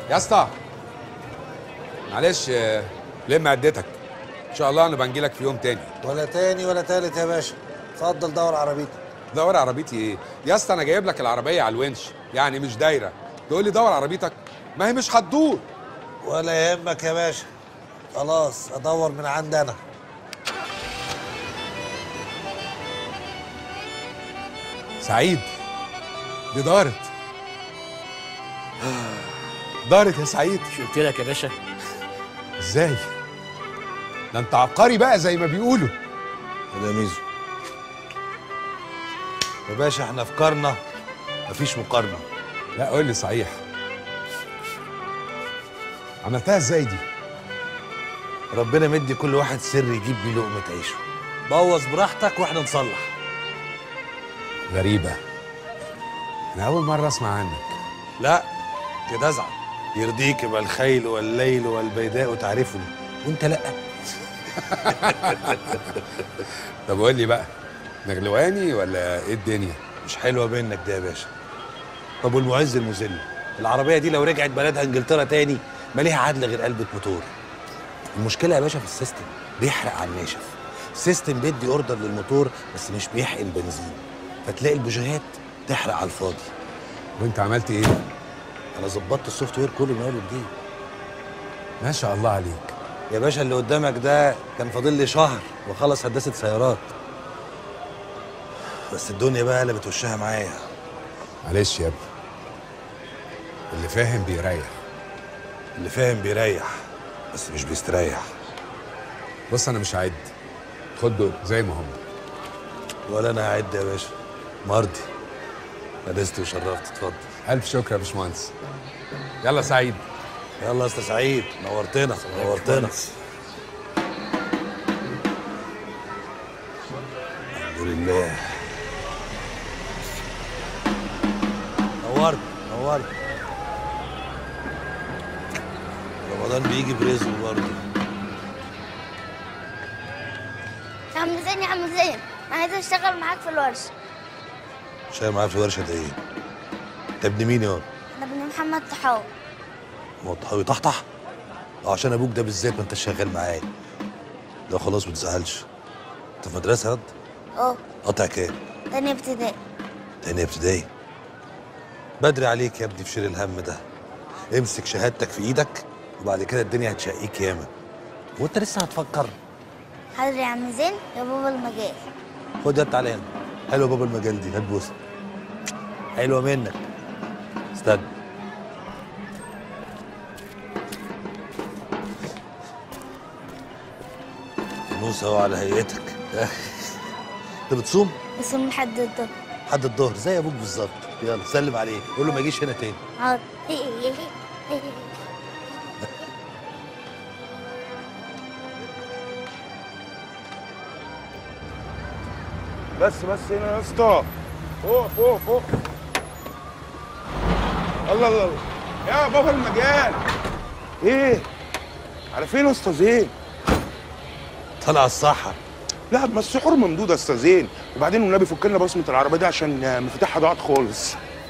يا اسطى معلش آه، لم عدتك ان شاء الله نبقى نجيلك في يوم تاني ولا تاني ولا تالت يا باشا اتفضل دور عربيتك دور عربيتي ايه يا اسطى انا جايب لك العربيه على الونش يعني مش دايره تقول لي دور عربيتك ما هي مش هتدور ولا يهمك يا باشا خلاص ادور من عندي انا سعيد دي دارت دارت يا سعيد مش قلت لك يا باشا ازاي ده انت عبقري بقى زي ما بيقولوا ده ميزو يا باشا احنا افكارنا مفيش مقارنه لا قول لي صحيح عملتها ازاي دي ربنا مدي كل واحد سر يجيب بيه لقمه عيشه بوظ براحتك واحنا نصلح غريبه انا اول مره اسمع عنك لا كده ازعل يرضيك يبقى الخيل والليل والبيداء تعرفني وانت لا طب قول لي بقى نغلواني ولا ايه الدنيا مش حلوه منك ده يا باشا طب والمعز المذل العربيه دي لو رجعت بلدها انجلترا تاني ما ليها عدل غير قلبة موتور المشكله يا باشا في السيستم بيحرق على الناشف السيستم بيدي اوردر للموتور بس مش بيحقن بنزين فتلاقي البوجيهات تحرق على الفاضي وانت عملت ايه انا ظبطت السوفت وير كله من اول وجديد ما شاء الله عليك يا باشا اللي قدامك ده كان فاضل لي شهر وخلص هندسه سيارات بس الدنيا بقى قلبت وشها معايا معلش يا ابني اللي فاهم بيريح اللي فاهم بيريح بس مش بيستريح بص انا مش هعد خد دول زي ما هم ولا انا هعد يا باشا مرضي لبست وشرفت اتفضل الف شكر يا باشمهندس يلا سعيد يلا يا استاذ سعيد نورتنا نورتنا الحمد لله نورت نورت رمضان بيجي برزقه برضه يا عم زين يا عم زين انا عايز اشتغل معاك في الورشه شايل معايا في ورشه ايه؟ انت ابن مين يا انا ابن محمد طحاوي هو الطحاوي طحطح؟ اه عشان ابوك ده بالذات ما انت شغال معايا لا خلاص ما تزعلش انت في مدرسه رد؟ اه قطع كام؟ تاني ابتدائي تاني ابتدائي بدري عليك يا ابني في شيل الهم ده امسك شهادتك في ايدك وبعد كده الدنيا هتشقيك ياما وانت لسه هتفكر حاضر يا عم زين يا بابا المجال خد يا تعالى هنا حلوه بابا المجال دي هات بوسه حلوه منك استنى نوس اهو على هيئتك انت بتصوم بس من حد الظهر لحد الظهر زي ابوك بالظبط يلا سلم عليه قول له ما يجيش هنا تاني حاضر بس بس هنا يا اسطى فوق فوق فوق الله الله الله يا بابا المجال ايه على فين يا اسطى زين طلع الصحة لا ما السحور ممدود يا اسطى زين وبعدين والنبي فك لنا بصمه العربيه دي عشان مفتاحها ضاعت خالص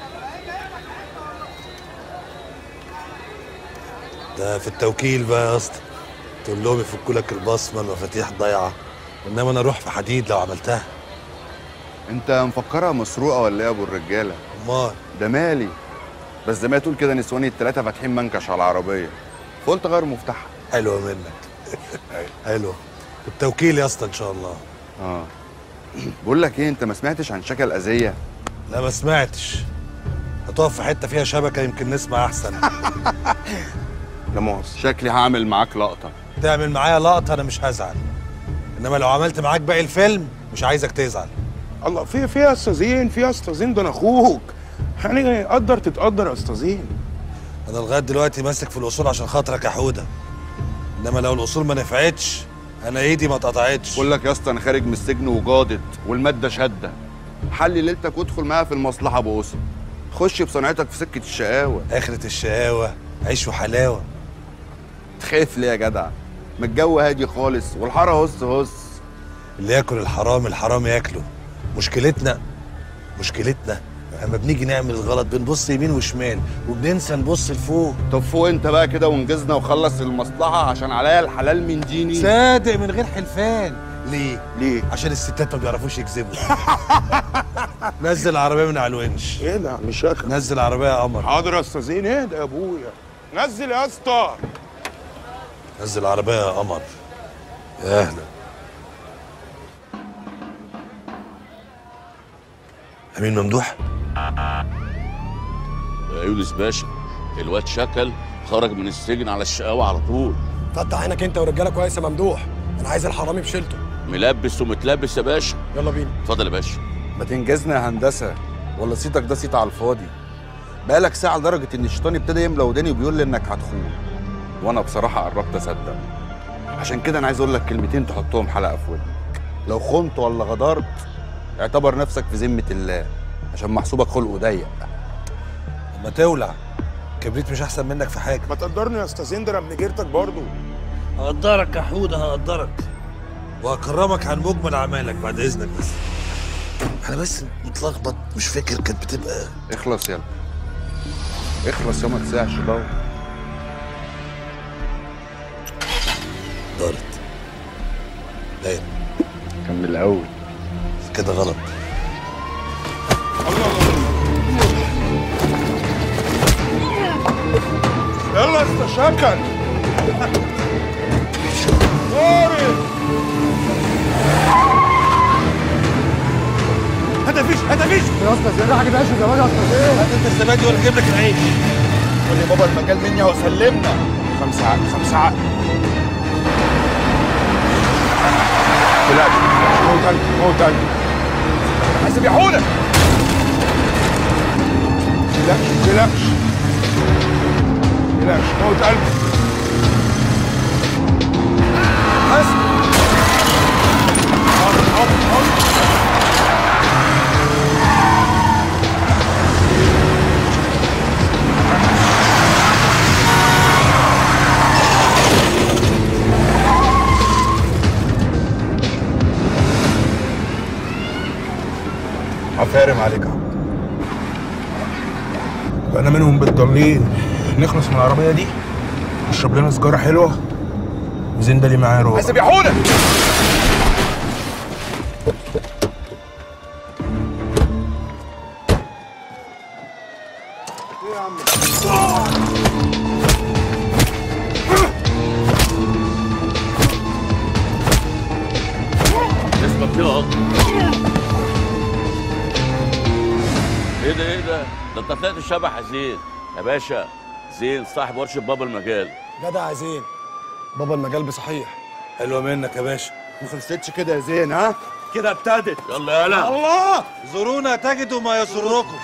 ده في التوكيل بقى يا اسطى تقول لهم يفكوا لك البصمه المفاتيح ضايعه انما انا اروح في حديد لو عملتها انت مفكرها مسروقه ولا ايه يا ابو الرجاله امال ده مالي بس زي ما تقول كده نسواني التلاته فاتحين منكش على العربيه فقلت غير مفتاحها حلوه منك حلوه التوكيل يا اسطى ان شاء الله اه بقول لك ايه انت ما سمعتش عن شكل اذيه لا ما سمعتش هتقف في حته فيها شبكه يمكن نسمع احسن لا مؤاخذه شكلي هعمل معاك لقطه تعمل معايا لقطه انا مش هزعل انما لو عملت معاك باقي الفيلم مش عايزك تزعل الله في في يا اسطى زين في يا اسطى زين ده انا اخوك يعني قدر تتقدر يا اسطى زين انا لغايه دلوقتي ماسك في الاصول عشان خاطرك يا حوده انما لو الاصول ما نفعتش انا ايدي ما اتقطعتش بقول لك يا اسطى انا خارج من السجن وجادت والماده شاده حلي ليلتك وادخل معايا في المصلحه بوسه خش بصنعتك في سكه الشقاوه اخرة الشقاوة عيش وحلاوة تخاف ليه يا جدع ما الجو هادي خالص والحاره هص هص اللي ياكل الحرام الحرام ياكله مشكلتنا مشكلتنا لما بنيجي نعمل الغلط بنبص يمين وشمال وبننسى نبص لفوق طب فوق انت بقى كده وانجزنا وخلص المصلحه عشان عليا الحلال من ديني صادق من غير حلفان ليه؟ ليه عشان الستات ما بيعرفوش يكذبوا نزل العربيه من على الونش ايه ده مش شكل نزل العربيه يا قمر حاضر يا استاذ زين ايه ده يا ابويا نزل يا اسطى نزل العربيه يا قمر يا اهلا امين ممدوح يا يونس باشا الواد شكل خرج من السجن على الشقاوة على طول فتح عينك انت ورجاله كويس يا ممدوح انا عايز الحرامي بشيلته ملبس ومتلبس يا باشا يلا بينا اتفضل يا باشا ما تنجزنا يا هندسه ولا صيتك ده صيت على الفاضي بقالك ساعه لدرجه ان الشيطان ابتدى يملى وداني وبيقول لي انك هتخون وانا بصراحه قربت اصدق عشان كده انا عايز اقول لك كلمتين تحطهم حلقه في ودنك لو خنت ولا غدرت اعتبر نفسك في ذمه الله عشان محسوبك خلقه ضيق اما تولع كبريت مش احسن منك في حاجه ما تقدرني يا استاذ زين ده انا ابن جيرتك برضه هقدرك يا حوده هقدرك وهكرمك عن مجمل اعمالك بعد اذنك بس انا بس متلخبط مش فاكر كانت بتبقى اخلص يلا اخلص يا ما تساعش دور دارت داير كان من الاول كده غلط يلا يا اسطى شكل طارق هدفيش هدفيش يا اسطى زين راح اجيب عيش وزبادي يا اسطى زين هات انت الزبادي وانا اجيب لك العيش قول لي بابا المجال مني اهو سلمنا خمسة عقل خمسة عقل تلاش موت قلبي موت قلبي حاسب يا حودة تلاش تلاش تلاش موت قلبي حاسب حاضر حاضر حاضر عفارم عليك اهو بقى منهم بالضالين نخلص من العربيه دي نشرب لنا سجاره حلوه وزين ده اللي معايا روح حاسب يا حوده اسمك كده اهو ايه ده ايه ده ده انت طلعت شبح يا زين يا باشا زين صاحب ورشه بابا المجال جدع يا زين بابا المجال بصحيح حلوه منك يا باشا ما خلصتش كده يا زين ها كده ابتدت يلا يلا الله زورونا تجدوا ما يسركم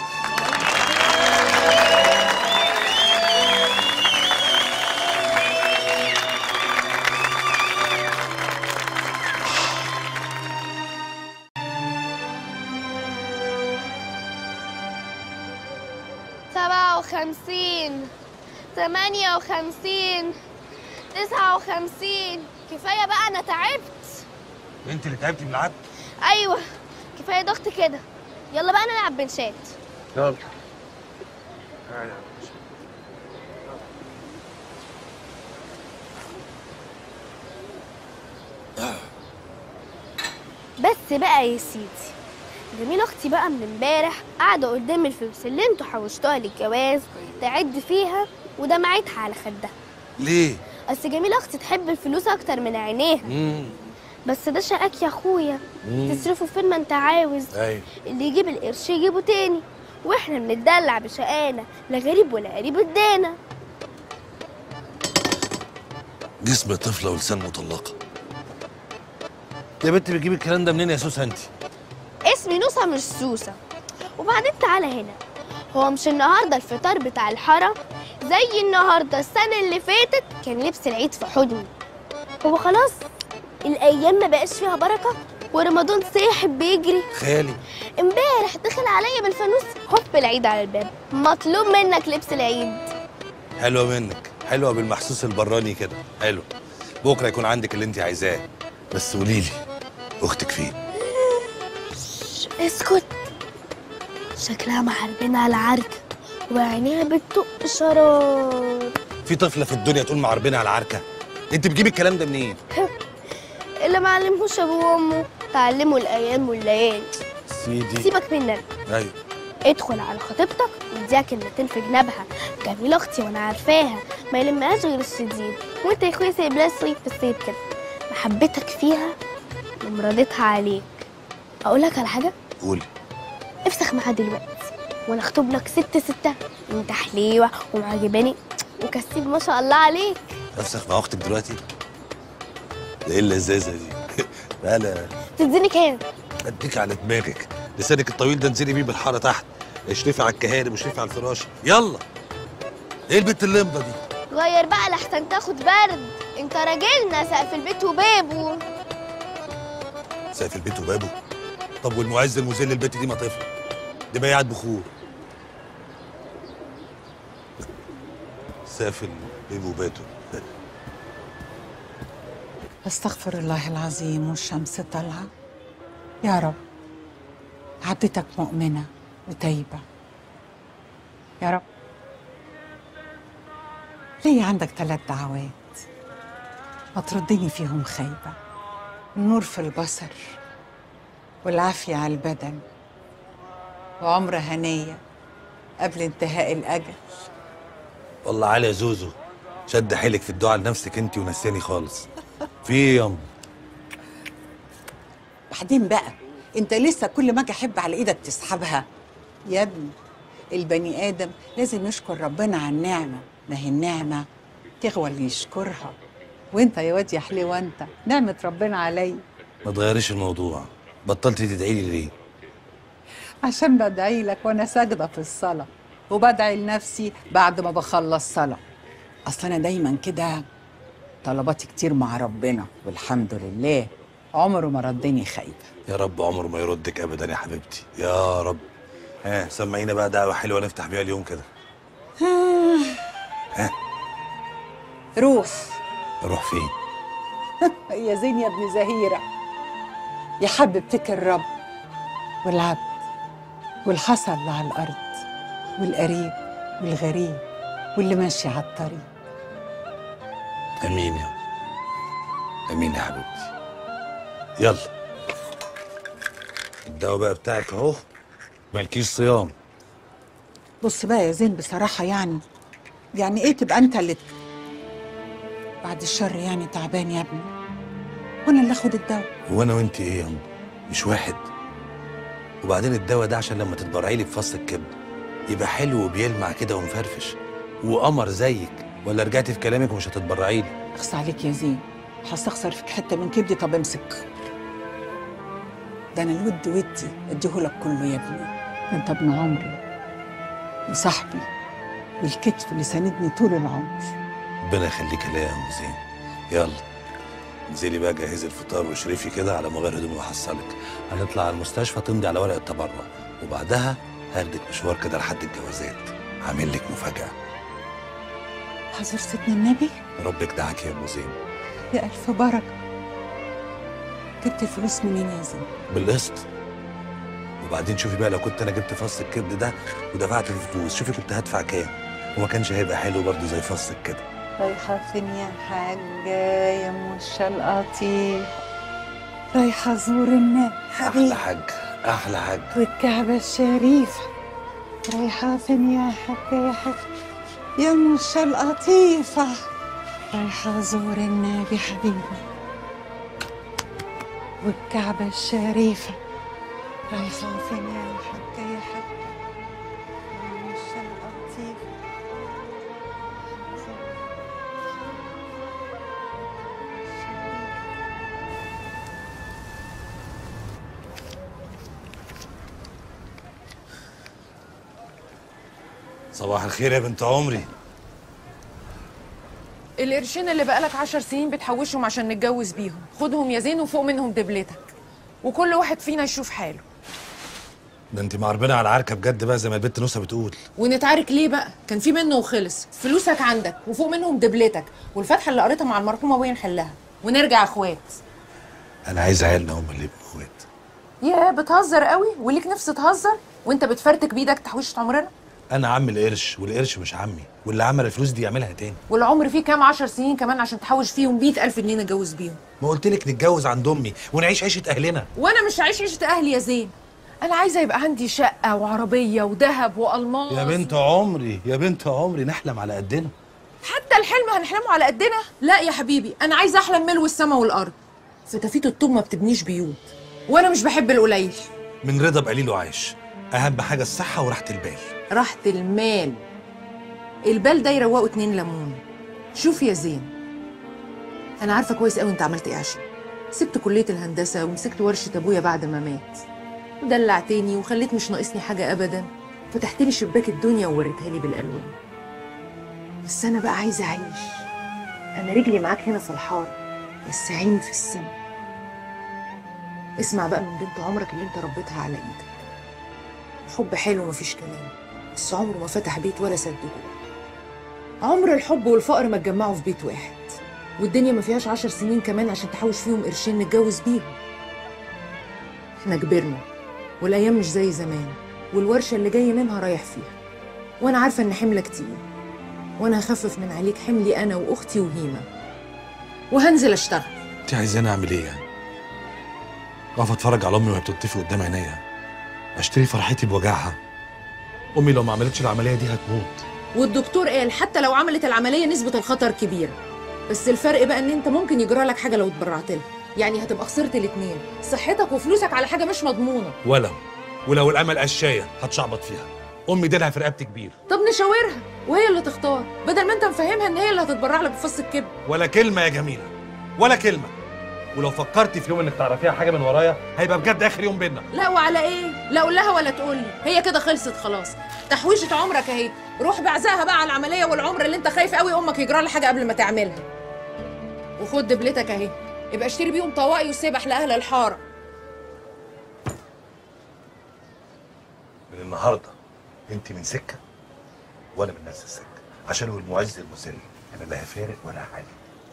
سبعة وخمسين ثمانية وخمسين تسعة وخمسين كفاية بقى أنا تعبت انت اللي تعبتي من العد أيوة كفاية ضغط كده يلا بقى نلعب بنشات يلا بس بقى يا سيدي جميل اختي بقى من امبارح قاعده قدام الفلوس اللي انتوا حوشتوها للجواز تعد فيها ودمعتها على خدها ليه؟ اصل جميل اختي تحب الفلوس اكتر من عينيها امم بس ده شقاك يا اخويا تصرفه فين ما انت عاوز ايوه اللي يجيب القرش يجيبه تاني واحنا بنتدلع بشقانا لا غريب ولا قريب ادانا جسم طفله ولسان مطلقه يا بنت بتجيب الكلام ده منين يا سوسه انت؟ اسمي نوسة مش سوسة وبعدين تعالى هنا هو مش النهارده الفطار بتاع الحارة زي النهارده السنة اللي فاتت كان لبس العيد في حضني هو خلاص الأيام ما بقاش فيها بركة ورمضان ساحب بيجري خيالي امبارح دخل عليا بالفانوس هوب العيد على الباب مطلوب منك لبس العيد حلوه منك حلوه بالمحسوس البراني كده حلو بكره يكون عندك اللي انت عايزاه بس قولي لي اختك فين؟ اسكت شكلها محربينها على عركة وعينيها بتطق شرار في طفله في الدنيا تقول معربين على العركه انت بتجيب الكلام ده منين اللي ما علمهوش ابوه وامه تعلمه الايام والليالي سيدي سيبك مننا ايوه ادخل على خطيبتك واديها كلمتين في جنابها جميلة اختي وانا عارفاها ما يلمهاش غير الشديد وانت يا اخويا سايب لها الصيف في الصيف كده محبتك فيها ومرادتها عليك اقول لك على حاجه قولي افسخ معاها دلوقتي وانا اخطب لك ست ستة انت حليوه ومعجباني وكسيب ما شاء الله عليك افسخ مع اختك دلوقتي ده ايه اللذاذه دي لا لا تديني كام اديك على دماغك لسانك الطويل ده انزلي بيه بالحاره تحت اشرفي على الكهارب واشرفي على الفراش يلا ايه البت اللمضه دي غير بقى لحسن تاخد برد انت راجلنا سقف البيت وبابه سقف البيت وبابه طب والمعز المذل البت دي ما طفل دي بياعة بخور سقف البيت وباته استغفر الله العظيم والشمس طالعة يا رب عبدتك مؤمنة وتايبة يا رب ليه عندك ثلاث دعوات ما تردني فيهم خيبة النور في البصر والعافية على البدن وعمر هنية قبل انتهاء الأجل والله علي يا زوزو شد حيلك في الدعاء لنفسك انت ونساني خالص في ايه ياما بعدين بقى انت لسه كل ما اجي احب على ايدك تسحبها يا ابني البني ادم لازم يشكر ربنا على النعمه ما هي النعمه تغوى اللي يشكرها وانت يا واد يا حليوه انت نعمه ربنا عليا ما تغيريش الموضوع بطلتي تدعي لي ليه عشان بدعي لك وانا ساجده في الصلاه وبدعي لنفسي بعد ما بخلص صلاه اصل انا دايما كده طلباتي كتير مع ربنا والحمد لله عمره ما ردني خايبه يا رب عمره ما يردك ابدا يا حبيبتي يا رب ها سمعينا بقى دعوه حلوه نفتح بيها اليوم كده روح اروح فين يا زين يا ابن زهيرة يا حبيبتك الرب والعبد والحصى اللي على الأرض والقريب والغريب واللي ماشي على الطريق امين يا امين يا حبيبتي يلا الدواء بقى بتاعك اهو مالكيش صيام بص بقى يا زين بصراحة يعني يعني ايه تبقى انت اللي بعد الشر يعني تعبان يا ابني وانا اللي اخد الدواء وانا وانت ايه يا أم؟ مش واحد وبعدين الدواء ده عشان لما تتبرعي لي بفص الكبد يبقى حلو وبيلمع كده ومفرفش وقمر زيك ولا رجعتي في كلامك ومش هتتبرعي لي اخص عليك يا زين هستخسر فيك حتة من كبدي طب امسك ده انا الود ودي اديهولك كله يا ابني ده انت ابن عمري وصاحبي والكتف اللي ساندني طول العمر ربنا يخليك ليا يا ام زين يلا انزلي بقى جهزي الفطار واشرفي كده على ما غير هدومي واحصلك هنطلع على المستشفى تمضي على ورقه تبرع وبعدها هاخدك مشوار كده لحد الجوازات عامل لك مفاجاه حضور سيدنا النبي ربك دعاك يا ام زين يا ألف بركة جبت الفلوس منين يا زين؟ بالقسط وبعدين شوفي بقى لو كنت انا جبت فص الكبد ده ودفعت الفلوس شوفي كنت هدفع كام وما كانش هيبقى حلو برضه زي فص الكبد رايحة فين يا حاجة يا مش القطيع رايحة أزور النبي احلى حبيبي حاج احلى حاج والكعبة الشريفة رايحة فين يا حاجة يا حاجة يا مش القطيفة رايحة أزور النبي حبيبي والكعبة الشريفة رايحة فين يا حاجة يا حاجة يا مش القطيفة صباح الخير يا بنت عمري القرشين اللي بقالك عشر سنين بتحوشهم عشان نتجوز بيهم خدهم يا زين وفوق منهم دبلتك وكل واحد فينا يشوف حاله ده انت معربنا على العركه بجد بقى زي ما البنت نوسه بتقول ونتعارك ليه بقى كان في منه وخلص فلوسك عندك وفوق منهم دبلتك والفتحه اللي قريتها مع المرحومه ابويا نحلها ونرجع اخوات انا عايز عيالنا هم اللي يبقوا اخوات يا بتهزر قوي وليك نفس تهزر وانت بتفرتك بايدك تحويشة عمرنا انا عم القرش والقرش مش عمي واللي عمل الفلوس دي يعملها تاني والعمر فيه كام عشر سنين كمان عشان تحوش فيهم مئة ألف جنيه نتجوز بيهم ما قلت لك نتجوز عند امي ونعيش عيشه اهلنا وانا مش هعيش عيشة اهلي يا زين انا عايزه يبقى عندي شقه وعربيه وذهب والماس يا بنت عمري يا بنت عمري نحلم على قدنا حتى الحلم هنحلمه على قدنا لا يا حبيبي انا عايزه احلم ملو السما والارض فتافيت الطوب ما بتبنيش بيوت وانا مش بحب القليل من رضا بقليل وعايش اهم حاجه الصحه وراحه البال راحة المال البال ده يروقوا اتنين ليمون شوف يا زين انا عارفه كويس قوي انت عملت ايه عشان سبت كليه الهندسه ومسكت ورشه ابويا بعد ما مات ودلعتني وخليت مش ناقصني حاجه ابدا فتحت لي شباك الدنيا ووريتها لي بالالوان بس انا بقى عايزه اعيش انا رجلي معاك هنا في الحاره بس عيني في السما اسمع بقى من بنت عمرك اللي انت ربيتها على ايدك حب حلو مفيش كلام بس عمره ما فتح بيت ولا سد جوه عمر الحب والفقر ما اتجمعوا في بيت واحد والدنيا ما فيهاش عشر سنين كمان عشان تحوش فيهم قرشين نتجوز بيهم احنا كبرنا والايام مش زي زمان والورشه اللي جاي منها رايح فيها وانا عارفه ان حملك تقيل وانا هخفف من عليك حملي انا واختي وهيمه وهنزل اشتغل انت عايزاني اعمل ايه يعني اقف اتفرج على امي وهي بتطفي قدام عينيا اشتري فرحتي بوجعها امي لو ما عملتش العمليه دي هتموت والدكتور قال حتى لو عملت العمليه نسبه الخطر كبيره بس الفرق بقى ان انت ممكن يجرى لك حاجه لو اتبرعت لها يعني هتبقى خسرت الاتنين صحتك وفلوسك على حاجه مش مضمونه ولو ولو الامل قشايه هتشعبط فيها امي ديلها في رقبتي كبير طب نشاورها وهي اللي تختار بدل ما انت مفهمها ان هي اللي هتتبرع لك بفص الكبد ولا كلمه يا جميله ولا كلمه ولو فكرتي في يوم انك تعرفيها حاجه من ورايا هيبقى بجد اخر يوم بينا لا وعلى ايه لا قول لها ولا تقول لي هي كده خلصت خلاص تحويشه عمرك اهي روح بعزقها بقى على العمليه والعمر اللي انت خايف قوي امك يجرى لها حاجه قبل ما تعملها وخد دبلتك اهي يبقى اشتري بيهم طواقي وسبح لاهل الحاره من النهارده انت من سكه وانا من نفس السكه عشان هو المعز المذل انا لا هفارق ولا حاجه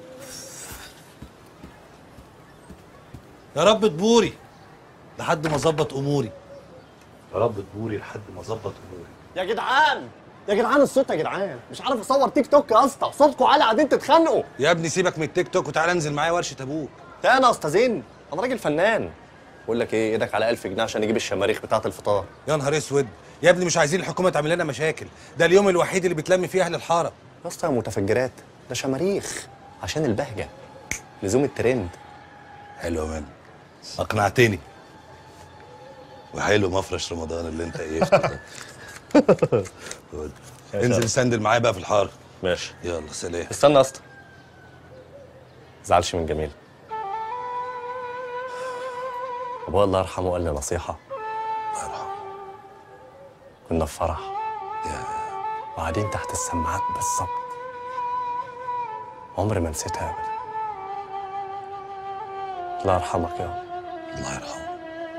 يا رب تبوري لحد ما اظبط اموري يا رب تبوري لحد ما اظبط اموري يا جدعان يا جدعان الصوت يا جدعان مش عارف اصور تيك توك يا اسطى صوتكم عالي قاعدين تتخانقوا يا ابني سيبك من التيك توك وتعالى انزل معايا ورشه ابوك تاني يا استاذ زين انا راجل فنان بقول لك ايه ايدك على 1000 جنيه عشان نجيب الشماريخ بتاعه الفطار يا نهار اسود يا ابني مش عايزين الحكومه تعمل لنا مشاكل ده اليوم الوحيد اللي بتلم فيه اهل الحاره يا اسطى يا متفجرات ده شماريخ عشان البهجه لزوم الترند حلو يا مان اقنعتني وحلو مفرش رمضان اللي انت ايه خد. انزل سندل معايا بقى في الحاره ماشي يلا سلام استنى يا اسطى زعلش من جميل ابويا الله يرحمه قال لي نصيحه الله يرحمه كنا في فرح يا وقاعدين تحت السماعات بالظبط عمري ما نسيتها ابدا الله يرحمك يا رب الله يرحمه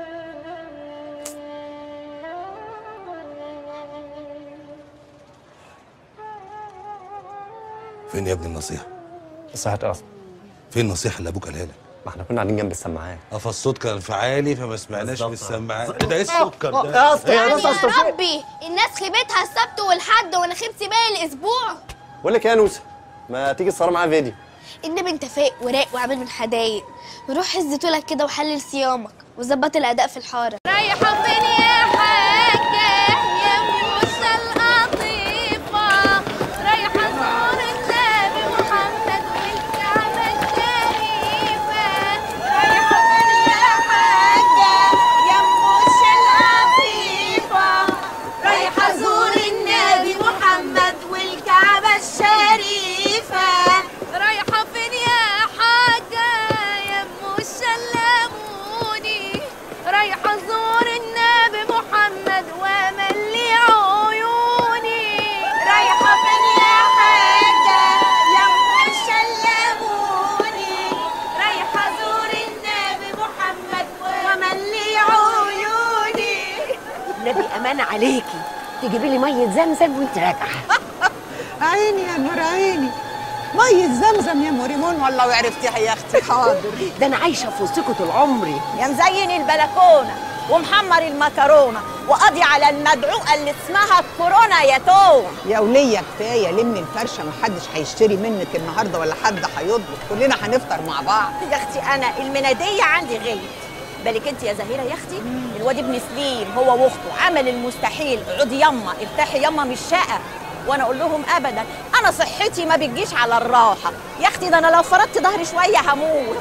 فين يا ابني النصيحه نصيحة ايه اصلا فين النصيحه اللي ابوك قالها لك ما احنا كنا قاعدين جنب السماعات قفا الصوت كان انفعالي فما سمعناش بالظبط. بالسماعات ايه ده ايه السكر آه، ده يا اسطى يعني يا اسطى يا استشير ربي الناس خيبتها السبت والحد وانا خيبتي باقي الاسبوع بقول لك ايه يا نوسه ما تيجي تصور معايا فيديو النبي انت فايق وراق وعامل من حدايق نروح هز طولك كده وحلل صيامك وظبط الاداء في الحاره رايحه فين يا حاجه يا موسى القطيفه رايحه ازور النبي محمد والكعبه الشريفه رايحه فين يا حاجه يا موسى القطيفه رايحه ازور النبي محمد والكعبه الشريفه رايحه فين يا حاجه يا ام سلموني رايحه ازور النبي محمد واملي عيوني رايحه فين يا حاجه يا ام سلموني رايحه ازور النبي محمد واملي عيوني النبي امان عليكي تجيبي لي ميه زمزم وانت راجعه عيني يا نور عيني ميه زمزم يا مريمون والله وعرفتيها يا اختي حاضر ده انا عايشه في وسطكم طول عمري يا مزين البلكونه ومحمر المكرونه وقاضي على المدعوقه اللي اسمها كورونا يا توم يا وليه كفايه لمي الفرشه محدش هيشتري منك النهارده ولا حد هيطلب كلنا هنفطر مع بعض يا اختي انا المناديه عندي غير بالك انت يا زهيره يا اختي الواد ابن سليم هو واخته عمل المستحيل اقعدي يما ارتاحي يما مش شقه وانا اقول لهم ابدا انا صحتي ما بتجيش على الراحه يا اختي ده انا لو فردت ظهري شويه هموت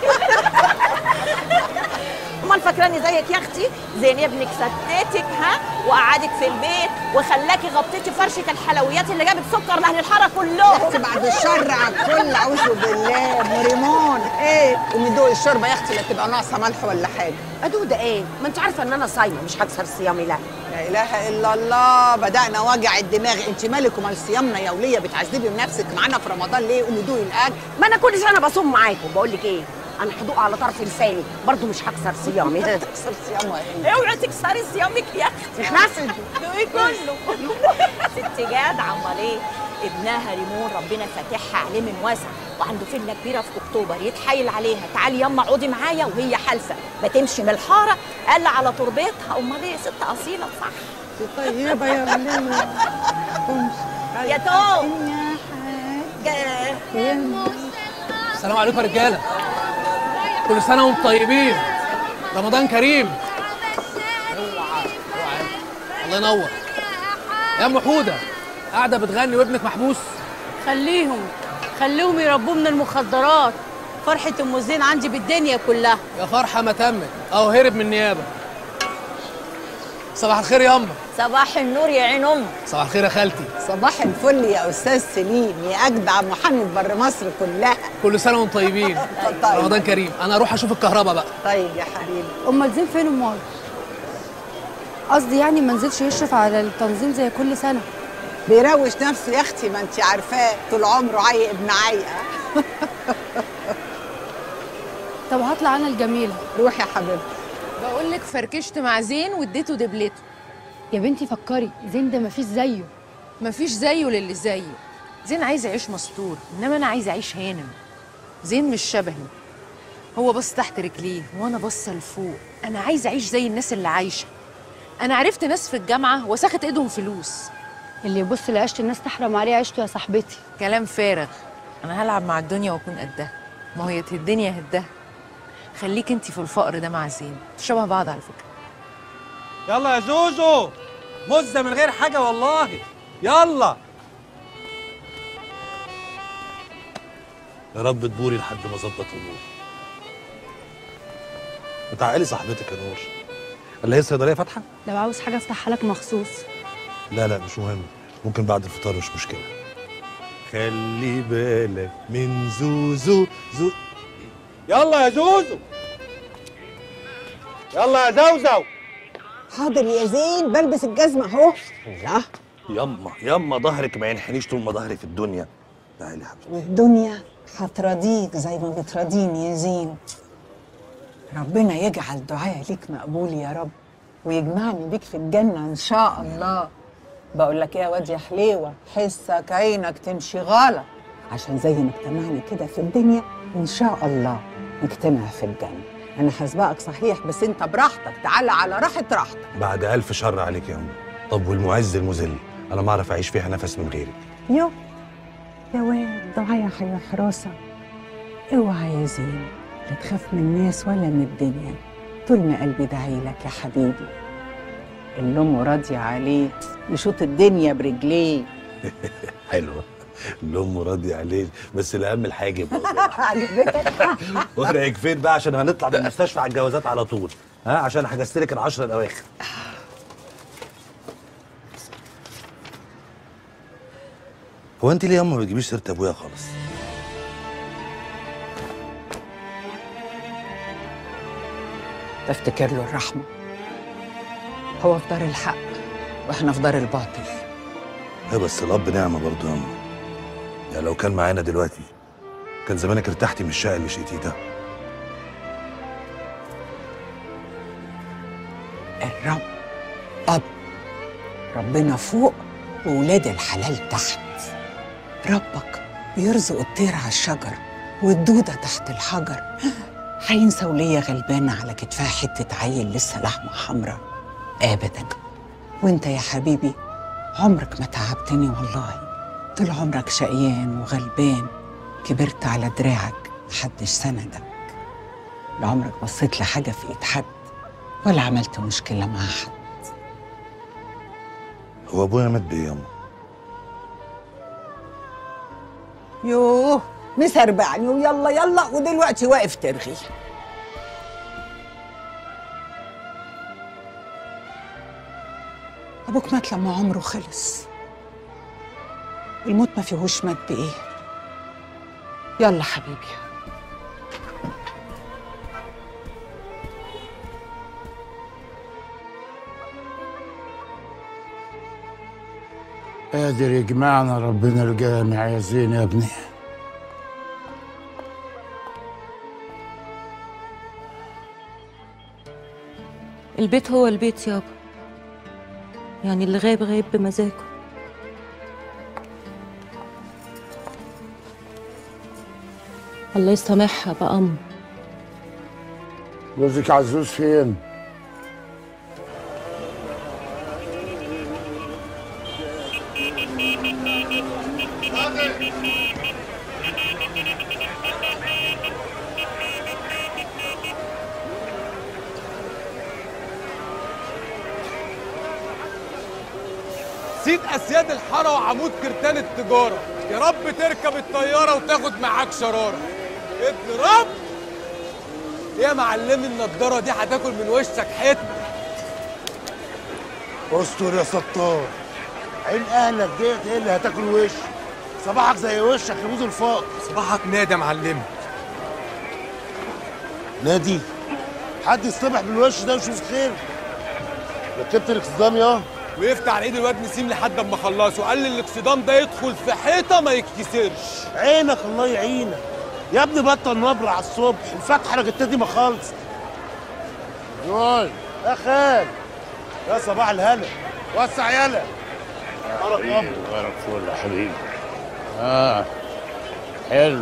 امال فاكراني زيك يا اختي زين ابنك ستاتك ها وقعدك في البيت وخلاكي غطيتي فرشه الحلويات اللي جابت سكر لاهل الحاره كلهم اختي بعد الشر على الكل اعوذ بالله مريمون ايه قومي دوقي الشوربه يا اختي لا تبقى ناقصه ملح ولا حاجه ادوق ده ايه ما انت عارفه ان انا صايمه مش هكسر صيامي لا لا اله الا الله بدانا وجع الدماغ انت مالك ومال صيامنا يا وليه بتعذبي نفسك معانا في رمضان ليه قومي دوقي الاكل ما انا كل سنه بصوم معاكم بقول لك ايه انا هدوق على طرف لساني برضو مش هكسر صيامي تكسر صيامها ايه اوعي تكسري صيامك يا اختي اخلصي دوقي كله ست جاد امال ايه ابنها ريمون ربنا فاتحها عليه من واسع وعنده فيلا كبيره في اكتوبر يتحايل عليها تعالي يما اقعدي معايا وهي حالفه ما تمشي من الحاره قال على تربيتها امال ايه ست اصيله صح طيبه يا وليه يا توم السلام عليكم يا رجاله كل سنه وانتم طيبين رمضان كريم اوعى اوعى الله ينور يا ام حوده قاعده بتغني وابنك محبوس خليهم خليهم يربوه من المخدرات فرحة أم زين عندي بالدنيا كلها يا فرحه ما تمت اهو هرب من النيابه صباح الخير يا امه صباح النور يا عين امك صباح الخير يا خالتي صباح الفل يا استاذ سليم يا اجدع محامي بر مصر كلها كل سنه وانتم طيبين طيب. رمضان كريم انا اروح اشوف الكهرباء بقى طيب يا حبيبي امال زين فين امال قصدي يعني ما نزلش يشرف على التنظيم زي كل سنه بيروش نفسه يا اختي ما انت عارفاه طول عمره عيق ابن عيقه طب هطلع انا الجميله روح يا حبيبتي بقول لك فركشت مع زين واديته دبلته يا بنتي فكري زين ده مفيش زيه مفيش زيه للي زيه زين عايز يعيش مستور انما انا عايز اعيش هانم زين مش شبهي هو بص تحت رجليه وانا باصه لفوق انا عايز اعيش زي الناس اللي عايشه انا عرفت ناس في الجامعه وسخت ايدهم فلوس اللي يبص لعيشه الناس تحرم عليه عيشته يا صاحبتي كلام فارغ انا هلعب مع الدنيا واكون قدها ما هي الدنيا هدها خليك انت في الفقر ده مع زين شبه بعض على فكره يلا يا زوزو مزه من غير حاجه والله يلا يا رب تبوري لحد ما اظبط اموري وتعالي صاحبتك يا نور اللي هي الصيدليه فاتحه لو عاوز حاجه افتحها لك مخصوص لا لا مش مهم ممكن بعد الفطار مش مشكله خلي بالك من زوزو زو يلا يا زوزو يلا يا زوزو حاضر يا زين بلبس الجزمه اهو لا يما يما ظهرك ما ينحنيش طول ما ظهري في الدنيا تعالي يا حبيبتي والدنيا هتراضيك زي ما بتراضيني يا زين ربنا يجعل دعائي ليك مقبول يا رب ويجمعني بيك في الجنة إن شاء الله بقول لك إيه يا واد يا حليوة حسك عينك تمشي غلط عشان زي ما اجتمعنا كده في الدنيا إن شاء الله نجتمع في الجنة أنا هسبقك صحيح بس أنت براحتك تعالى على راحة راحتك بعد ألف شر عليك يا أم طب والمعز المذل أنا ما أعرف أعيش فيها نفس من غيرك يو يا واد دعايا حيا حراسة اوعى يا زين لا تخاف من الناس ولا من الدنيا طول ما قلبي داعي لك يا حبيبي اللي امه راضية عليه يشوط الدنيا برجليه حلوة الأم راضية عليه بس الأهم الحاجب عجبتك ورقك فين بقى عشان هنطلع من المستشفى على الجوازات على طول ها عشان حجزت لك العشرة الأواخر هو أنت ليه يا أما ما بتجيبيش سيرة أبويا خالص؟ بفتكر له الرحمة هو في دار الحق واحنا في دار الباطل هي بس الأب نعمة برضه يا أما يعني لو كان معانا دلوقتي كان زمانك ارتحتي من الشقة اللي شقيتيه ده الرب أب ربنا فوق وولاد الحلال تحت ربك بيرزق الطير على الشجر والدودة تحت الحجر هينسى ولية غلبانة على كتفها حتة عيل لسه لحمة حمرا أبدا وانت يا حبيبي عمرك ما تعبتني والله طول عمرك شقيان وغلبان كبرت على دراعك محدش سندك لا عمرك بصيت لحاجة في ايد حد ولا عملت مشكلة مع حد هو ابويا مات بايه ياما يوه مسربعني ويلا يلا ودلوقتي واقف ترغي ابوك مات لما عمره خلص الموت ما فيهوش مات بايه يلا حبيبي قادر يجمعنا ربنا الجامع يا زين يا ابني البيت هو البيت يابا يعني اللي غايب غايب بمزاجه الله يسامحها بقى أم جوزك عزوز فين؟ سيد اسياد الحاره وعمود كرتان التجاره يا رب تركب الطياره وتاخد معاك شراره ابن رب يا معلمي النضاره دي هتاكل من وشك حته استر يا ستار عين اهلك ديت ايه اللي هتاكل وش صباحك زي وشك يبوظ الفقر صباحك نادي يا معلمي نادي حد يصطبح بالوش ده ويشوف خير ركبت الاكسدام يا ويفتح على ايد الواد نسيم لحد اما خلصه قال لي الاكسدام ده يدخل في حيطه ما يتكسرش عينك الله يعينك يا ابني بطل نبر على الصبح الفتحه انا جبتها دي ما خالص يوي يا خال يا صباح الهنا وسع يلا بارك الله بارك فول يا حبيبي اه حلو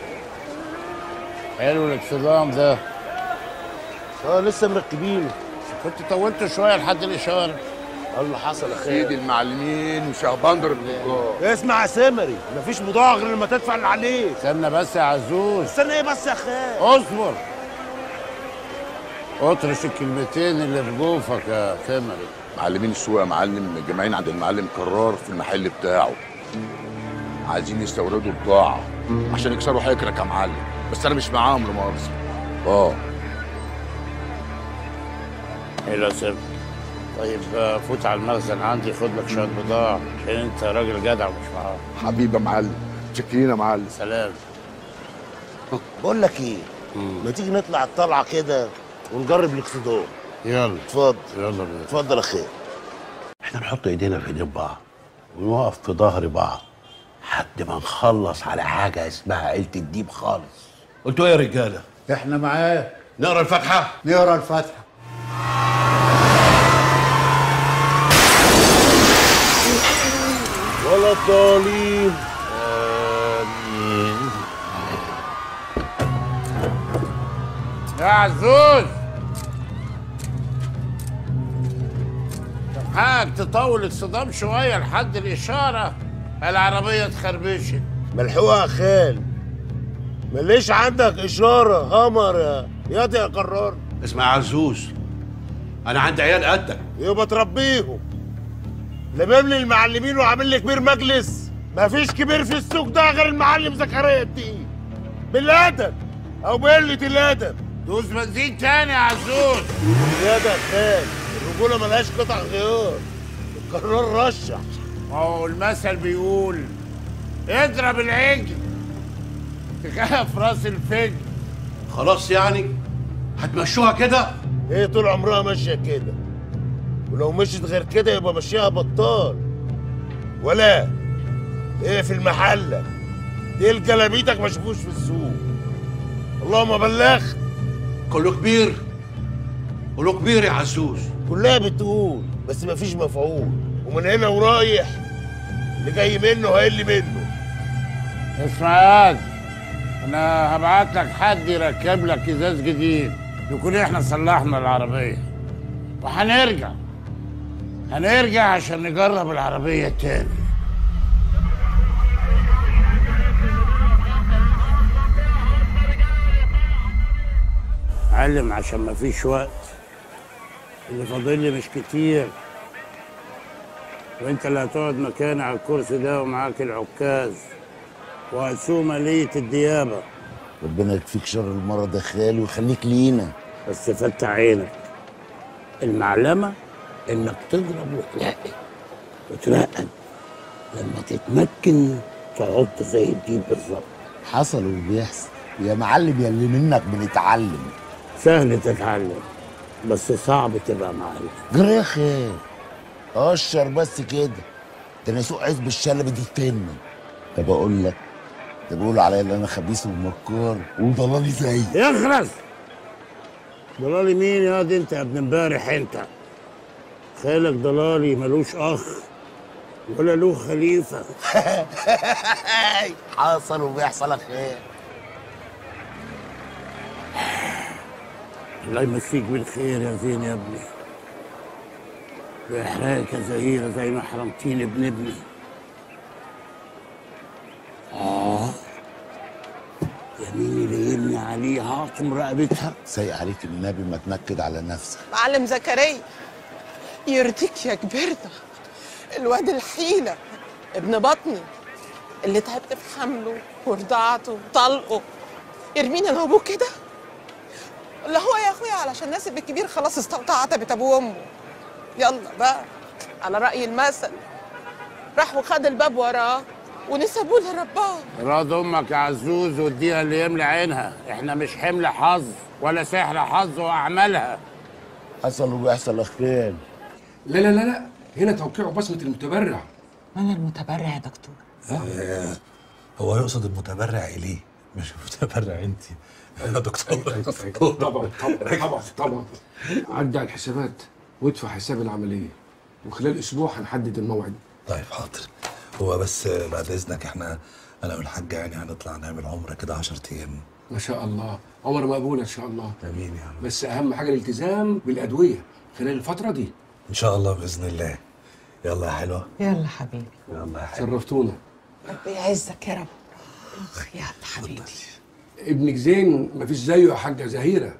حلو الاكسدام ده اه لسه مركبينه كنت طولت شويه لحد الاشاره اللي حصل يا خال سيد المعلمين وشهبندر النجار اسمع يا سمري مفيش بضاعه غير لما تدفع اللي عليك استنى بس يا عزوز استنى ايه بس يا خال اصبر اطرش الكلمتين اللي في جوفك يا سمري معلمين السوق يا معلم متجمعين عند المعلم كرار في المحل بتاعه عايزين يستوردوا بضاعة عشان يكسروا حكرك يا معلم بس انا مش معاهم لا مؤاخذة اه حلو يا سمري طيب آه، فوت على المخزن عندي خد لك شويه بضاعه عشان انت راجل جدع مش معاهم حبيبي يا معلم شكرين يا معلم سلام بقول لك ايه ما تيجي نطلع الطلعه كده ونجرب الاكسدام يلا اتفضل يلا بينا اتفضل يا خير احنا نحط ايدينا في ايدين بعض ونقف في ظهر بعض لحد ما نخلص على حاجه اسمها عيله الديب خالص قلتوا ايه يا رجاله احنا معاه نقرا الفاتحه نقرا الفاتحه ولا الضالين امين يا عزوز طب حاج تطول الصدام شويه لحد الاشاره العربيه اتخربشت ملحوقه يا خال مليش عندك اشاره همر يا ياض يا قرار اسمع يا عزوز انا عندي عيال قدك يبقى تربيهم لمم لي المعلمين وعامل لي كبير مجلس مفيش كبير في السوق ده غير المعلم زكريا الدين بالادب او بقله الادب دوس بنزين تاني يا عزوز يا ده خال الرجوله ملهاش قطع غيار القرار رشح ما هو المثل بيقول اضرب العجل تخاف راس الفجل خلاص يعني هتمشوها كده هي طول عمرها ماشيه كده ولو مشيت غير كده يبقى مشيها بطال ولا ايه في المحله دي الجلابيتك ما شافوش في السوق اللهم بلغت كله كبير كله كبير يا عزوز كلها بتقول بس مفيش مفعول ومن هنا ورايح اللي جاي منه هيقل منه اسمعاد انا هبعت لك حد يركب لك ازاز جديد نكون احنا صلحنا العربيه وهنرجع هنرجع عشان نجرب العربيه تاني علم عشان ما فيش وقت اللي فاضل لي مش كتير وانت اللي هتقعد مكاني على الكرسي ده ومعاك العكاز وهتسوق مالية الديابة ربنا يكفيك شر المرض يا خالي ويخليك لينا بس فتح عينك المعلمة انك تضرب وتلاقي وترقد لما تتمكن تعض زي الديب بالظبط حصل وبيحصل يا معلم يا اللي منك بنتعلم سهل تتعلم بس صعب تبقى معلم جرى يا اخي اشر بس كده ده انا سوق عزب الشلبي دي تنة طب اقول لك ده بيقولوا عليا ان انا خبيث ومكار وضلالي زيي اخرس ضلالي مين يا دي انت يا ابن امبارح انت خالك ضلالي ملوش اخ ولا له خليفه حصل وبيحصل يا خير الله يمسيك بالخير يا زين يا ابني ويحرقك يا زهيرة زي ما حرمتيني ابن ابني آه يميني اللي يمني عليه هاطم رقبتها سايق عليك النبي ما تنكد على نفسك معلم زكريا يرضيك يا كبرنا الواد الحيلة ابن بطني اللي تعبت في حمله ورضاعته وطلقه يرميني انا وابوه كده اللي هو يا اخويا علشان ناسب الكبير خلاص استقطع عتبة ابوه وامه يلا بقى على رأي المثل راح وخد الباب وراه ونسبوه لرباه راض امك يا عزوز واديها اللي يملى عينها احنا مش حمل حظ ولا سحر حظ واعمالها حصل وبيحصل يا خير لا لا لا لا هنا توقيع بصمة المتبرع انا المتبرع يا دكتور آه، هو يقصد المتبرع اليه مش المتبرع انت يا دكتور طبعا طبعا طبعا طبعا عدى على الحسابات وادفع حساب العملية وخلال أسبوع هنحدد الموعد طيب حاضر هو بس بعد اذنك احنا انا والحاجه يعني هنطلع نعمل عمره كده 10 ايام ما شاء الله عمر مقبول إن شاء الله امين يا رب بس أهم حاجة الالتزام بالأدوية خلال الفترة دي ان شاء الله باذن الله يلا يا حلوه يلا حبيبي يلا يا حلوه شرفتونا ربي يعزك يا رب اخ يا حبيبي ابنك زين مفيش زيه يا حاجة زهيرة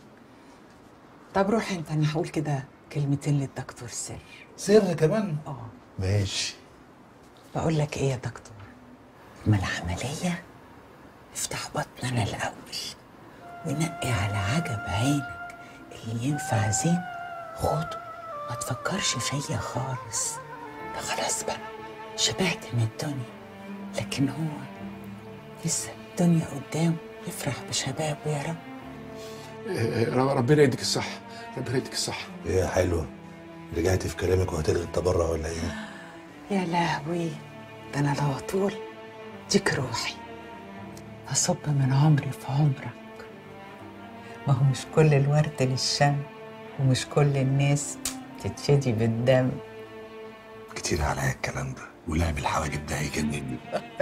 طب روح انت انا هقول كده كلمتين للدكتور سر سر كمان اه ماشي بقول لك ايه يا دكتور ما العملية افتح بطننا الأول ونقي على عجب عينك اللي ينفع زين خده ما تفكرش فيا خالص ده خلاص بقى شبعت من الدنيا لكن هو لسه الدنيا قدامه يفرح بشبابه يا رب آه، ربنا يديك الصح ربنا يديك الصح ايه يا حلوه رجعتي في كلامك وهتلغي التبرع ولا ايه يا لهوي ده انا لو اطول ديك روحي هصب من عمري في عمرك ما هو مش كل الورد للشم ومش كل الناس تتفدي بالدم كتير عليا الكلام ده ولعب الحواجب ده هيجنني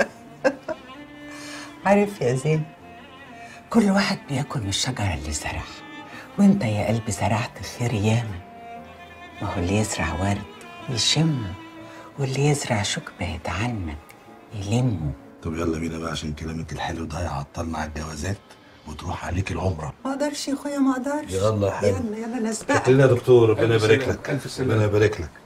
عارف يا زين كل واحد بياكل من الشجرة اللي زرعها وانت يا قلبي زرعت خير ياما ما هو اللي يزرع ورد يشمه واللي يزرع شوك بعيد عنك يلمه طب يلا بينا بقى عشان كلامك الحلو ده هيعطلنا على الجوازات وتروح عليك العمره ما اقدرش يا اخويا ما اقدرش يلا يا حلو يلا يلا نسبقك شكرا يا دكتور ربنا ألف يبارك سلامة، لك ألف سلامة. ربنا يبارك لك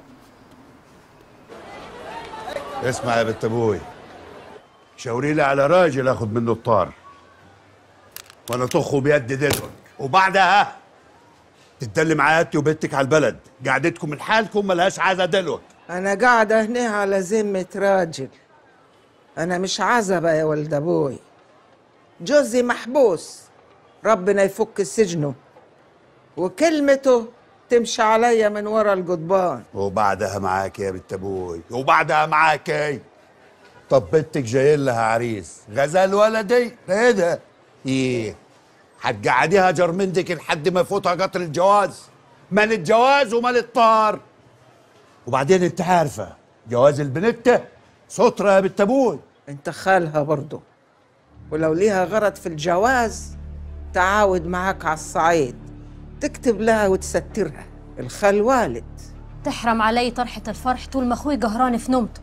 اسمع يا بنت ابوي شاوري لي على راجل اخد منه الطار وانا طخه بيد دلوك وبعدها تدلي معايا وبنتك على البلد قعدتكم من حالكم ملهاش عايزه دلوك أنا قاعدة هنا على ذمة راجل أنا مش عزبة يا ولد أبوي جوزي محبوس ربنا يفك سجنه وكلمته تمشي عليا من ورا القضبان وبعدها معاك يا بنت ابوي وبعدها معاك طب بنتك جاي لها عريس غزال ولدي ايه ده ايه هتقعديها جرمندك لحد ما يفوتها قطر الجواز مال الجواز ومال الطار وبعدين انت عارفه جواز البنت سترة يا بنت ابوي انت خالها برضه ولو ليها غرض في الجواز تعاود معاك على الصعيد تكتب لها وتسترها الخال والد تحرم علي طرحة الفرح طول ما اخوي قهران في نومته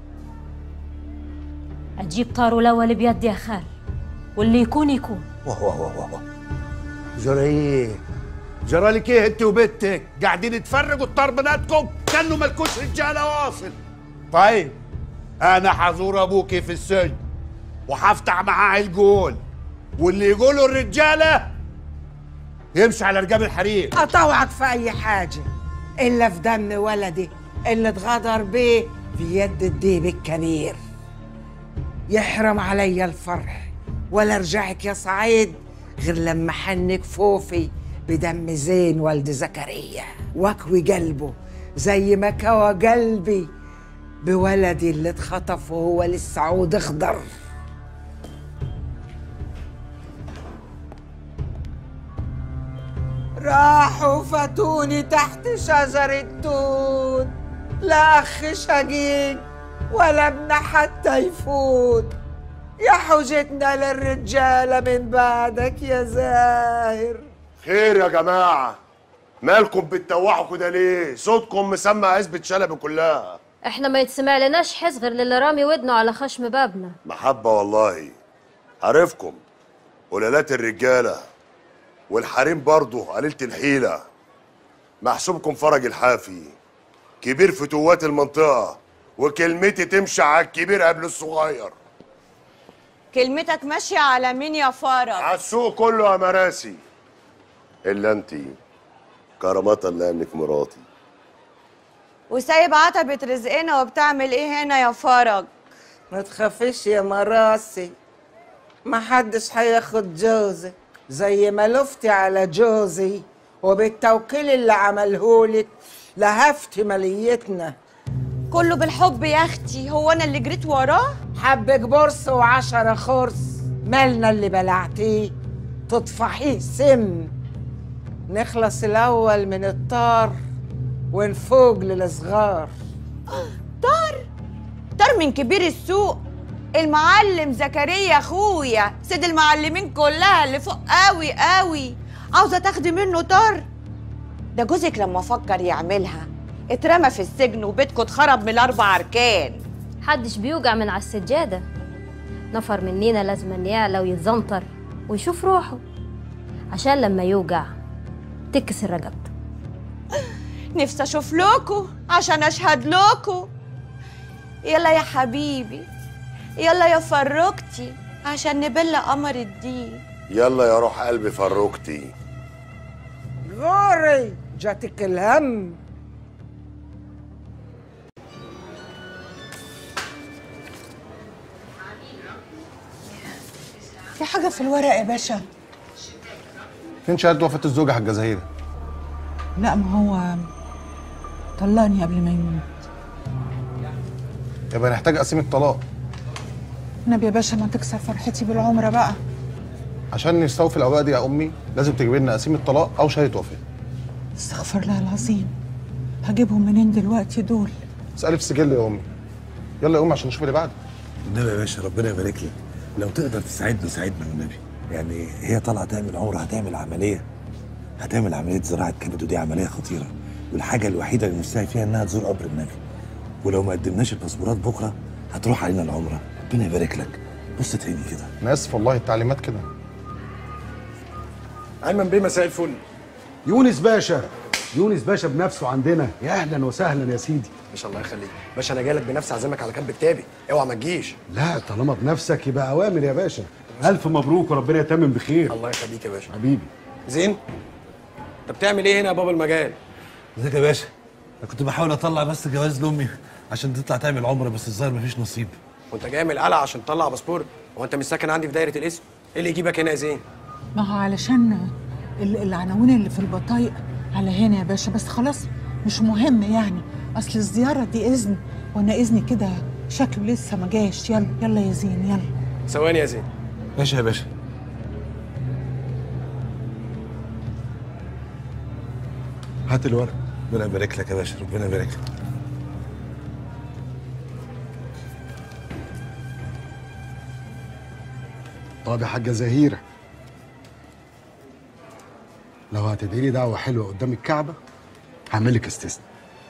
اجيب طارو الاول بيدي يا خال واللي يكون يكون واه واه واه واه جرى ايه؟ جرى لك ايه انت وبنتك؟ قاعدين تفرقوا الطار بناتكم كانوا مالكوش رجاله واصل طيب انا حزور ابوكي في السجن وهفتح معاه الجول واللي يقولوا الرجاله يمشي على رجال الحريم اطوعك في اي حاجه الا في دم ولدي اللي اتغدر بيه في يد الديب الكبير يحرم علي الفرح ولا ارجعك يا سعيد غير لما حنك فوفي بدم زين والد زكريا واكوي قلبه زي ما كوى قلبي بولدي اللي اتخطف وهو لسه عود اخضر راحوا فاتوني تحت شجرة توت لا أخ شقيق ولا ابن حتى يفوت يا حجتنا للرجالة من بعدك يا زاهر خير يا جماعه مالكم بتتوحوا كده ليه صوتكم مسمع عزبة شلبي كلها احنا ما يتسمع لناش حس غير للي رامي ودنه على خشم بابنا محبة والله عارفكم قلالات الرجالة والحريم برضه قليلة الحيلة محسوبكم فرج الحافي كبير فتوات المنطقة وكلمتي تمشي على الكبير قبل الصغير كلمتك ماشية على مين يا فرج؟ على السوق كله يا مراسي إلا أنتي كرامات الله إنك مراتي وسايب عتبة رزقنا وبتعمل ايه هنا يا فرج؟ ما تخافيش يا مراسي ما حدش هياخد جوزك زي ما لفتي على جوزي وبالتوكيل اللي عملهولك لهفتي ماليتنا كله بالحب يا اختي هو انا اللي جريت وراه؟ حبك برص وعشرة خرص مالنا اللي بلعتيه تطفحيه سم نخلص الأول من الطار ونفوق للصغار طار طار من كبير السوق المعلم زكريا اخويا سيد المعلمين كلها اللي فوق قوي قوي عاوزه تاخدي منه طار ده جوزك لما فكر يعملها اترمى في السجن وبيتكم اتخرب من الاربع اركان حدش بيوجع من على السجادة نفر مننا لازم يعلى ويتزنطر ويشوف روحه عشان لما يوجع تكسر رقبته نفسي اشوف لكم عشان اشهد لكم يلا يا حبيبي يلا يا فروكتي عشان نبل قمر الدين يلا يا روح قلبي فروكتي غوري جاتك الهم في حاجة في الورق يا باشا فين شهادة وفاة الزوجة يا حاجة زهيرة؟ لا ما هو طلقني قبل ما يموت يبقى نحتاج قسيم الطلاق نبي يا باشا ما تكسر فرحتي بالعمرة بقى عشان نستوفي الأوراق دي يا أمي لازم تجيب لنا قسيم الطلاق أو شهادة وفاة استغفر الله العظيم هجيبهم منين دلوقتي دول اسألي في السجل يا أمي يلا يا أمي عشان نشوف اللي بعد النبي يا باشا ربنا يبارك لك لو تقدر تساعدنا ساعدنا والنبي يعني هي طالعه تعمل عمره هتعمل عمليه هتعمل عمليه زراعه كبد ودي عمليه خطيره والحاجه الوحيده اللي نفسها فيها انها تزور قبر النبي ولو ما قدمناش الباسبورات بكره هتروح علينا العمره ربنا يبارك لك بص تاني كده أنا آسف والله التعليمات كده ايمن بيه مساء الفل يونس باشا يونس باشا بنفسه عندنا يا اهلا وسهلا يا سيدي ما شاء الله يخليك باشا انا جايلك بنفسي اعزمك على كام كتابي اوعى ما تجيش لا طالما بنفسك يبقى اوامر يا باشا الف مبروك وربنا يتمم بخير الله يخليك يا باشا حبيبي زين انت بتعمل ايه هنا يا بابا المجال ازيك يا باشا انا كنت بحاول اطلع بس جواز لامي عشان تطلع تعمل عمره بس الظاهر مفيش نصيب وانت جاي من القلعه عشان تطلع باسبور هو انت مش ساكن عندي في دايره الاسم ايه اللي يجيبك هنا يا زين ما هو علشان ال- العناوين اللي في البطايق على هنا يا باشا بس خلاص مش مهم يعني اصل الزيارة دي اذن وانا اذني كده شكله لسه ما جاش يلا يلا يا زين يلا ثواني يا زين ماشي يا باشا هات الورق ربنا يبارك لك يا باشا ربنا يبارك لك طب يا حاجه زهيره لو هتدعي لي دعوه حلوه قدام الكعبه هعمل لك استثناء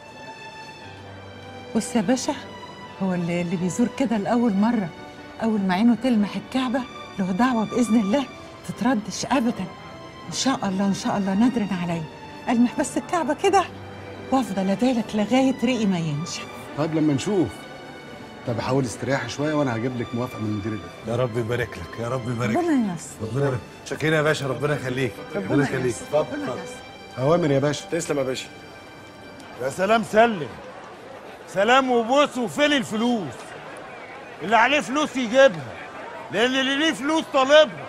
بص يا باشا هو اللي, اللي بيزور كده لأول مرة أول ما عينه تلمح الكعبة له دعوة بإذن الله تتردش أبدا إن شاء الله إن شاء الله نادرا عليا ألمح بس الكعبة كده وأفضل أدعيلك لغاية ريقي ما ينشف طيب لما نشوف طب حاول استريحي شويه وانا هجيب لك موافقه من مدير البيت يا رب يبارك لك يا رب يبارك لك ربنا ييسر ربنا يبارك شاكرين يا باشا ربنا يخليك ربنا يخليك ربنا ييسر اوامر يا باشا تسلم يا باشا يا سلام سلم سلام وبوس وفين الفلوس اللي عليه فلوس يجيبها لان اللي ليه فلوس طالبها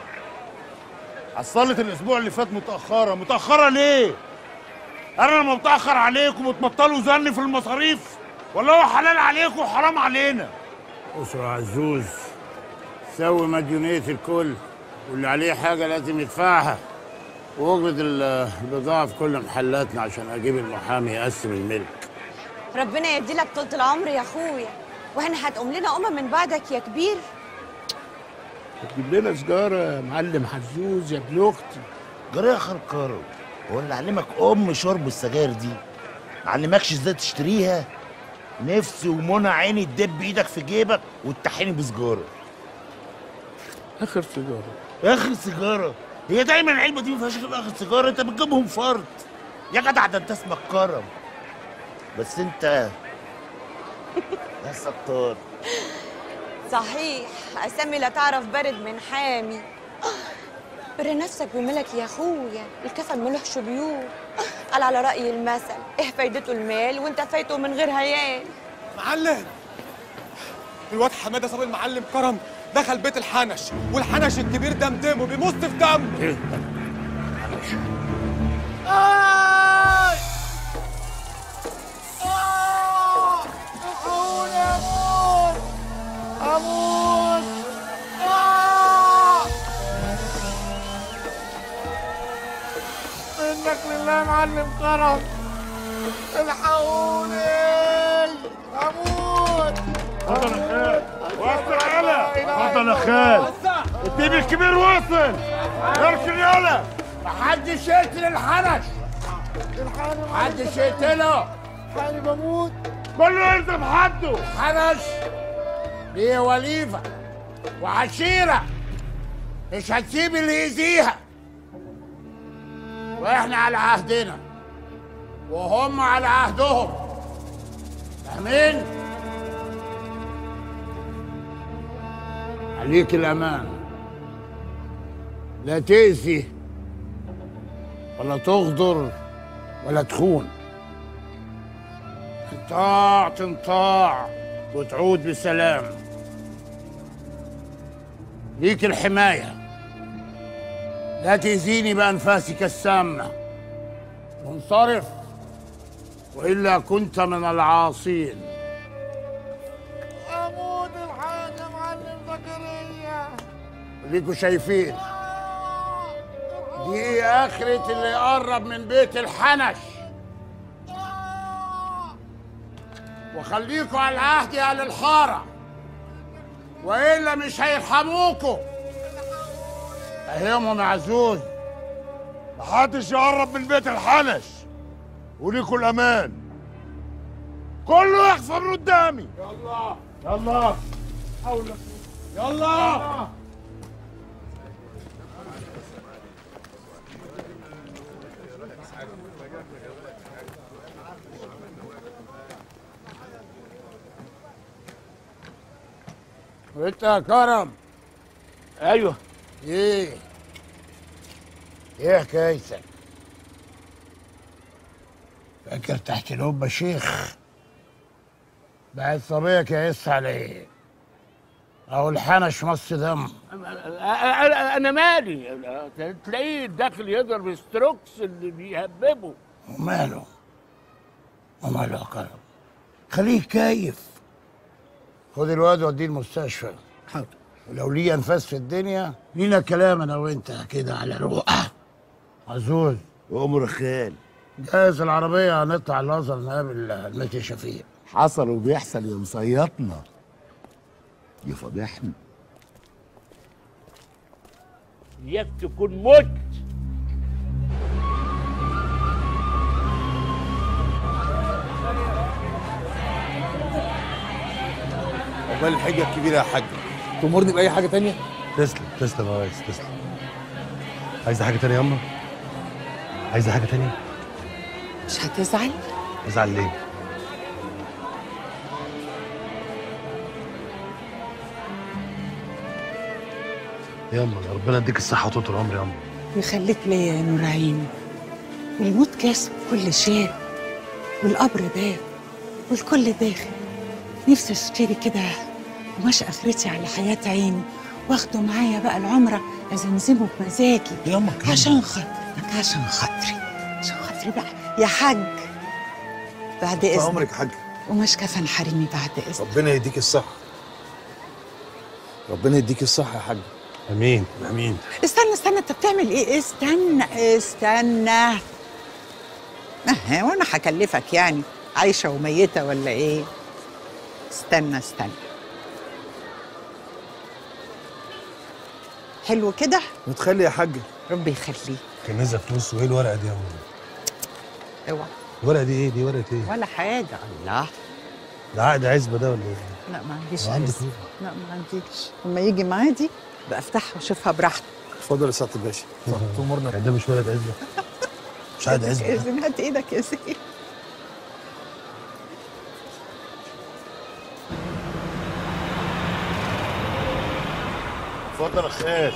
حصلت الاسبوع اللي فات متاخره متاخره ليه انا لما متاخر عليكم وتبطلوا زن في المصاريف ولا هو حلال عليكم وحرام علينا أسرة عزوز سوي مديونية الكل واللي عليه حاجة لازم يدفعها واجبد ال- البضاعة في كل محلاتنا عشان أجيب المحامي يقسم الملك ربنا يديلك طولة العمر يا اخويا واحنا هتقوم لنا امم من بعدك يا كبير تجيب لنا سجارة يا معلم حزوز يا ابن أختي جرى يا خركرة هو اللي علمك ام شرب السجاير دي ما علمكش ازاي تشتريها نفسي ومنى عيني تدب ايدك في جيبك وتطحني بسجاره آخر سيجارة اخر سيجاره هي دايما العلبه دي ما فيهاش غير اخر سيجاره انت بتجيبهم فرد يا جدع ده انت اسمك كرم بس انت يا ستار صحيح اسامي لا تعرف بارد من حامي بر نفسك بملك يا اخويا الكفن ملوحش بيوت قال على راي المثل ايه فايدته المال وانت فايته من غير هيال معلم الواد حماده صاب المعلم كرم دخل بيت الحنش والحنش الكبير ده مدمه بيمص في دمه آي! آه! الحقوني أموت! أموت! آه! منك لله يا معلم كرم الحقوني أموت! اتفضل يا خال وصل يالا اتفضل يا خال الديب الكبير وصل اركن يالا محدش يقتل الحنش محدش يقتله حالي بموت كله يلزم حده حنش دي وليفة وعشيرة مش هتسيب اللي يأذيها واحنا على عهدنا وهم على عهدهم فاهمين؟ عليك الأمان لا تأذي ولا تغدر ولا تخون تنطاع تنطاع وتعود بسلام ليك الحماية لا تأذيني بأنفاسك السامة وانصرف وإلا كنت من العاصين اموت الحاج يا معلم زكريا ليكوا شايفين دي آخرة اللي يقرب من بيت الحنش وخليكوا على العهد يا أهل الحارة وإلا مش هيرحموكوا فهمهم يا عزوز محدش يقرب من بيت الحنش وليكوا الامان كله يحفر من قدامي يلا يلا حول يلا وانت يا كرم ايوه ايه ايه حكايتك فاكر تحت القبة شيخ بعد صبيك يعس على ايه او الحنش مص دم انا أنا مالي تلاقيه داخل يضرب الستروكس اللي بيهببه وماله وماله يا كرم خليه كيف خد الواد وديه المستشفى حاضر ولو ليه انفاس في الدنيا لينا كلام انا وانت كده على رقعه عزوز وامر خال جهز العربيه هنطلع الازهر نقابل المتي شفيق حصل وبيحصل يا مصيطنا يا فضحنا اياك تكون مت عقبال الحجه الكبيره يا حاج تأمرني باي حاجه تانية تسلم تسلم يا ريس تسلم عايزه حاجه تانية ياما عايزه حاجه تانية مش هتزعل ازعل ليه ياما ربنا يديك الصحه وطول العمر ياما ويخليك ليا يا نور عيني الموت كاسب كل شيء والقبر باب والكل داخل نفسي اشتري كده قماش اخرتي على حياة عيني واخده معايا بقى العمرة ازمزمه بمزاجي ياما عشان خاطرك عشان خاطري عشان خاطري بقى يا حاج بعد طول اذنك عمرك يا حاج قماش كفن حريمي بعد اذنك ربنا يديك الصحه ربنا يديك الصحه يا حاج امين امين استنى استنى انت بتعمل ايه استنى استنى اه وانا هكلفك يعني عايشه وميته ولا ايه استنى استنى حلو كده متخلي يا حاج ربي يخليك كنزه فلوس وايه الورقه دي يا ماما اوعى الورقه دي ايه دي ورقه ايه ولا حاجه الله ده عقد عزبه ده ولا ايه لا ما عنديش وعندك عز. لا ما عنديش لما يجي معادي بقى افتحها واشوفها براحتك اتفضل يا سعاده الباشا تأمرنا ده مش ورقه عزبه مش عقد عزبه يا زين هات ايدك يا زين اتفضل يا خال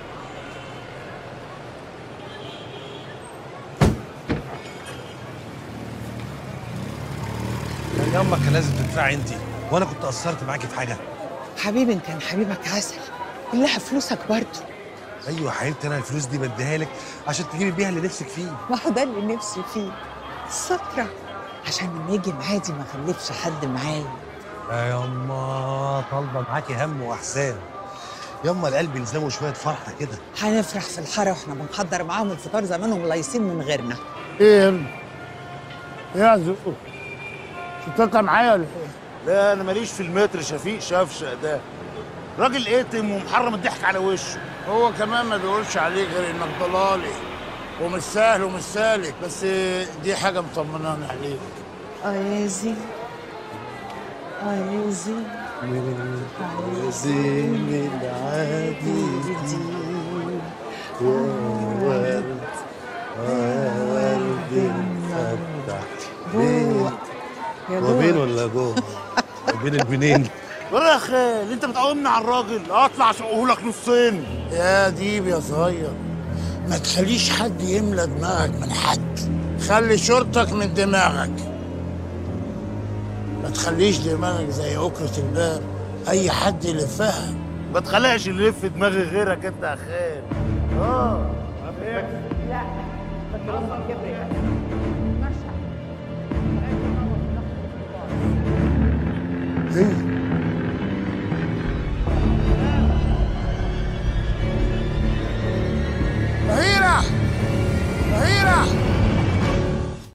يعني ياما كان لازم تدفعي انت وانا كنت قصرت معاكي في حاجه حبيبي انت كان حبيبك عسل كلها فلوسك برضه ايوه حبيبتي انا الفلوس دي بديها لك عشان تجيبي بيها اللي نفسك فيه ما هو ده اللي نفسي فيه السترة عشان لما يجي معادي ما اخلفش حد معايا يا ياما طالبه معاكي هم واحزان ياما القلب يلزمه شويه فرحه كده هنفرح في الحاره واحنا بنحضر معاهم الفطار زمانهم لايصين من غيرنا ايه يا ابني؟ ايه يا زقوق؟ مش هتطلع معايا ولا ايه؟ لا انا ماليش في المتر شفيق شفشق ده راجل اتم ومحرم الضحك على وشه هو كمان ما بيقولش عليك غير انك ضلالي ومش سهل ومش سالك بس دي حاجه مطمناني عليك اه يا زين اه يا زين زين العادي ورد ورد مفتح روح يا وبين روح. ولا جوه بين البنين ولا يا خال انت بتقومني على الراجل اطلع اشقهولك نصين يا ديب يا صغير ما تخليش حد يملى دماغك من حد خلي شرطك من دماغك ما تخليش دماغك زي أكرة الباب أي حد يلفها ما تخليش اللي يلف دماغي غيرك انت يا خال اه لا